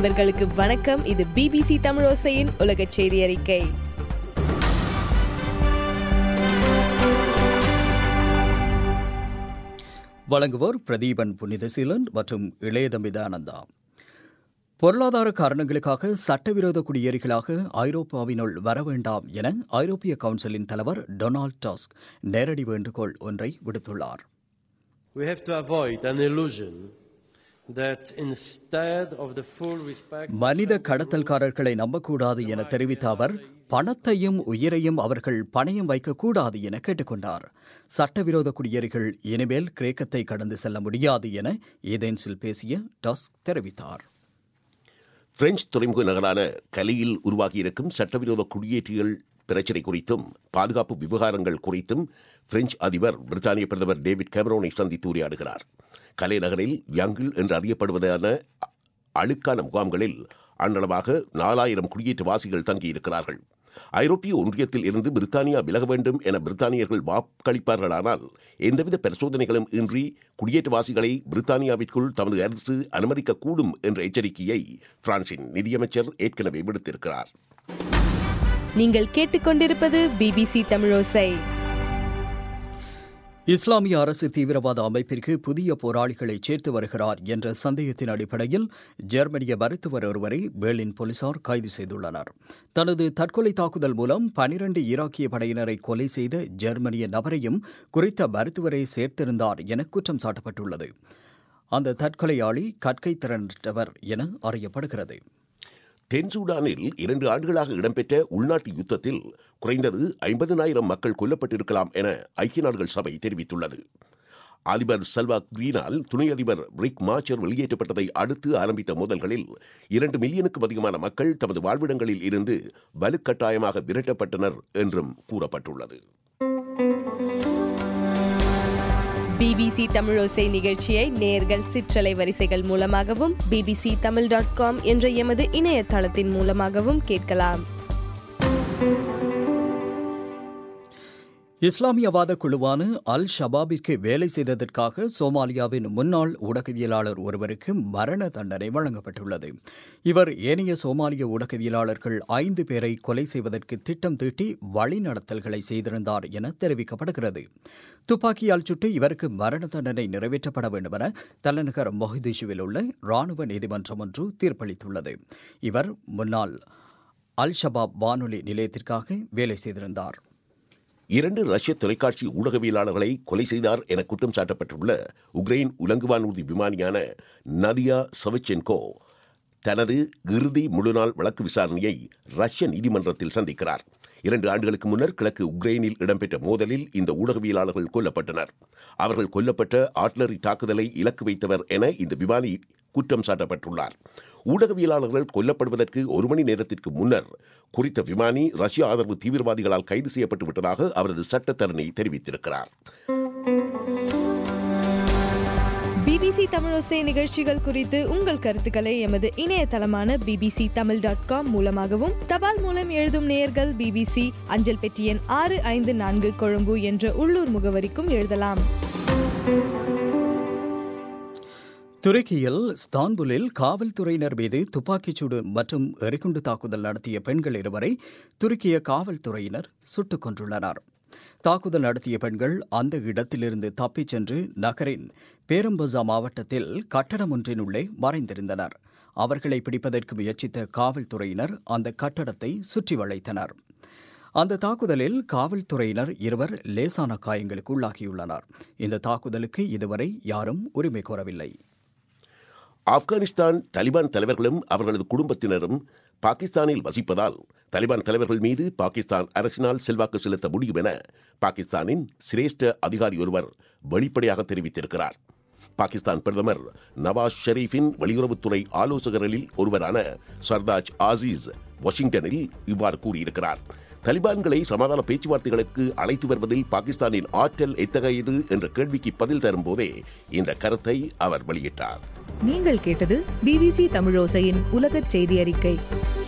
நண்பர்களுக்கு வணக்கம் இது பிபிசி தமிழோசையின் உலக செய்தி அறிக்கை வழங்குவோர் பிரதீபன் புனிதசீலன் மற்றும் இளையதம்பிதானந்தா பொருளாதார காரணங்களுக்காக சட்டவிரோத குடியேறிகளாக ஐரோப்பாவினுள் வர வேண்டாம் என ஐரோப்பிய கவுன்சிலின் தலைவர் டொனால்ட் டஸ்க் நேரடி வேண்டுகோள் ஒன்றை விடுத்துள்ளார் We have to avoid an illusion that instead of the full respect மனித கடத்தல்காரர்களை நம்பக்கூடாது என தெரிவித்த அவர் பணத்தையும் உயிரையும் அவர்கள் பணயம் வைக்கக்கூடாது என கேட்டுக்கொண்டார் சட்டவிரோத குடியேறிகள் இனிமேல் கிரேக்கத்தை கடந்து செல்ல முடியாது என ஏதென்ஸில் பேசிய டஸ்க் தெரிவித்தார் பிரெஞ்சு துறைமுக நகரான கலியில் உருவாகியிருக்கும் சட்டவிரோத குடியேற்றிகள் பிரச்சினை குறித்தும் பாதுகாப்பு விவகாரங்கள் குறித்தும் பிரெஞ்சு அதிபர் பிரித்தானிய பிரதமர் டேவிட் கேமரோனை சந்தித்து உரையாடுகிறார் கலை நகரில் யங்கிள் என்று அறியப்படுவதான அழுக்கான முகாம்களில் அன்னளவாக நாலாயிரம் குடியேற்றவாசிகள் தங்கியிருக்கிறார்கள் ஐரோப்பிய ஒன்றியத்தில் இருந்து பிரித்தானியா விலக வேண்டும் என பிரித்தானியர்கள் வாக்களிப்பார்களானால் எந்தவித பரிசோதனைகளும் இன்றி குடியேற்றவாசிகளை பிரித்தானியாவிற்குள் தமது அரசு அனுமதிக்கக்கூடும் என்ற எச்சரிக்கையை பிரான்சின் நிதியமைச்சர் ஏற்கனவே விடுத்திருக்கிறார் நீங்கள் கேட்டுக்கொண்டிருப்பது பிபிசி தமிழோசை இஸ்லாமிய அரசு தீவிரவாத அமைப்பிற்கு புதிய போராளிகளை சேர்த்து வருகிறார் என்ற சந்தேகத்தின் அடிப்படையில் ஜெர்மனிய மருத்துவர் ஒருவரை பெர்லின் போலீசார் கைது செய்துள்ளனர் தனது தற்கொலை தாக்குதல் மூலம் பனிரண்டு ஈராக்கிய படையினரை கொலை செய்த ஜெர்மனிய நபரையும் குறித்த மருத்துவரை சேர்த்திருந்தார் என குற்றம் சாட்டப்பட்டுள்ளது அந்த தற்கொலையாளி கற்கை திறனற்றவர் என அறியப்படுகிறது தென் சூடானில் இரண்டு ஆண்டுகளாக இடம்பெற்ற உள்நாட்டு யுத்தத்தில் குறைந்தது ஐம்பதனாயிரம் மக்கள் கொல்லப்பட்டிருக்கலாம் என ஐக்கிய நாடுகள் சபை தெரிவித்துள்ளது அதிபர் சல்வா கிரீனால் துணை அதிபர் ரிக் மாச்சர் வெளியேற்றப்பட்டதை அடுத்து ஆரம்பித்த மோதல்களில் இரண்டு மில்லியனுக்கும் அதிகமான மக்கள் தமது வாழ்விடங்களில் இருந்து வலுக்கட்டாயமாக விரட்டப்பட்டனர் என்றும் கூறப்பட்டுள்ளது பிபிசி தமிழோசை நிகழ்ச்சியை நேர்கள் சிற்றலை வரிசைகள் மூலமாகவும் பிபிசி தமிழ் டாட் காம் என்ற எமது இணையதளத்தின் மூலமாகவும் கேட்கலாம் இஸ்லாமியவாத குழுவான அல் ஷபாபிற்கு வேலை செய்ததற்காக சோமாலியாவின் முன்னாள் ஊடகவியலாளர் ஒருவருக்கு மரண தண்டனை வழங்கப்பட்டுள்ளது இவர் ஏனைய சோமாலிய ஊடகவியலாளர்கள் ஐந்து பேரை கொலை செய்வதற்கு திட்டம் தீட்டி வழிநடத்தல்களை செய்திருந்தார் என தெரிவிக்கப்படுகிறது துப்பாக்கியால் சுட்டு இவருக்கு மரண தண்டனை நிறைவேற்றப்பட வேண்டும் என தலைநகர் மொஹிதிஷுவில் உள்ள ராணுவ நீதிமன்றம் ஒன்று தீர்ப்பளித்துள்ளது இவர் முன்னாள் அல் ஷபாப் வானொலி நிலையத்திற்காக வேலை செய்திருந்தார் இரண்டு ரஷ்ய தொலைக்காட்சி ஊடகவியலாளர்களை கொலை செய்தார் என குற்றம் சாட்டப்பட்டுள்ள உக்ரைன் உலங்குவானூர்தி விமானியான நதியா சவச்சென்கோ தனது இறுதி முழுநாள் வழக்கு விசாரணையை ரஷ்ய நீதிமன்றத்தில் சந்திக்கிறார் இரண்டு ஆண்டுகளுக்கு முன்னர் கிழக்கு உக்ரைனில் இடம்பெற்ற மோதலில் இந்த ஊடகவியலாளர்கள் கொல்லப்பட்டனர் அவர்கள் கொல்லப்பட்ட ஆட்லரி தாக்குதலை இலக்கு வைத்தவர் என இந்த விமானி குற்றம் சாட்டப்பட்டுள்ளார் ஊடகவியலாளர்கள் கொல்லப்படுவதற்கு ஒரு மணி நேரத்திற்கு முன்னர் குறித்த விமானி ரஷ்ய ஆதரவு தீவிரவாதிகளால் கைது செய்யப்பட்டு விட்டதாக அவரது சட்டத்தரணி தெரிவித்திருக்கிறார் பிபிசி தமிழோசை நிகழ்ச்சிகள் குறித்து உங்கள் கருத்துக்களை எமது இணையதளமான பிபிசி தமிழ் டாட் காம் மூலமாகவும் தபால் மூலம் எழுதும் நேயர்கள் பிபிசி அஞ்சல் பெட்டி எண் ஆறு ஐந்து நான்கு கொழும்பு என்ற உள்ளூர் முகவரிக்கும் எழுதலாம் துருக்கியில் ஸ்தான்புலில் காவல்துறையினர் மீது துப்பாக்கிச்சூடு மற்றும் எரிகுண்டு தாக்குதல் நடத்திய பெண்கள் இருவரை துருக்கிய காவல்துறையினர் சுட்டுக் கொன்றுள்ளனர் தாக்குதல் நடத்திய பெண்கள் அந்த இடத்திலிருந்து தப்பிச் சென்று நகரின் பேரம்பசா மாவட்டத்தில் கட்டடம் ஒன்றின் உள்ளே மறைந்திருந்தனர் அவர்களை பிடிப்பதற்கு முயற்சித்த காவல்துறையினர் அந்த கட்டடத்தை சுற்றி வளைத்தனர் அந்த தாக்குதலில் காவல்துறையினர் இருவர் லேசான காயங்களுக்கு உள்ளாகியுள்ளனர் இந்த தாக்குதலுக்கு இதுவரை யாரும் உரிமை கோரவில்லை ஆப்கானிஸ்தான் தலிபான் தலைவர்களும் அவர்களது குடும்பத்தினரும் பாகிஸ்தானில் வசிப்பதால் தலிபான் தலைவர்கள் மீது பாகிஸ்தான் அரசினால் செல்வாக்கு செலுத்த முடியும் என பாகிஸ்தானின் சிரேஷ்ட அதிகாரி ஒருவர் வெளிப்படையாக தெரிவித்திருக்கிறார் பாகிஸ்தான் பிரதமர் நவாஸ் ஷெரீஃபின் வெளியுறவுத்துறை ஆலோசகர்களில் ஒருவரான சர்தாஜ் ஆசீஸ் வாஷிங்டனில் இவ்வாறு கூறியிருக்கிறார் தலிபான்களை சமாதான பேச்சுவார்த்தைகளுக்கு அழைத்து வருவதில் பாகிஸ்தானின் ஆற்றல் எத்தகையது என்ற கேள்விக்கு பதில் தரும்போதே இந்த கருத்தை அவர் வெளியிட்டார் நீங்கள் கேட்டது பிபிசி தமிழோசையின் உலகச் செய்தி அறிக்கை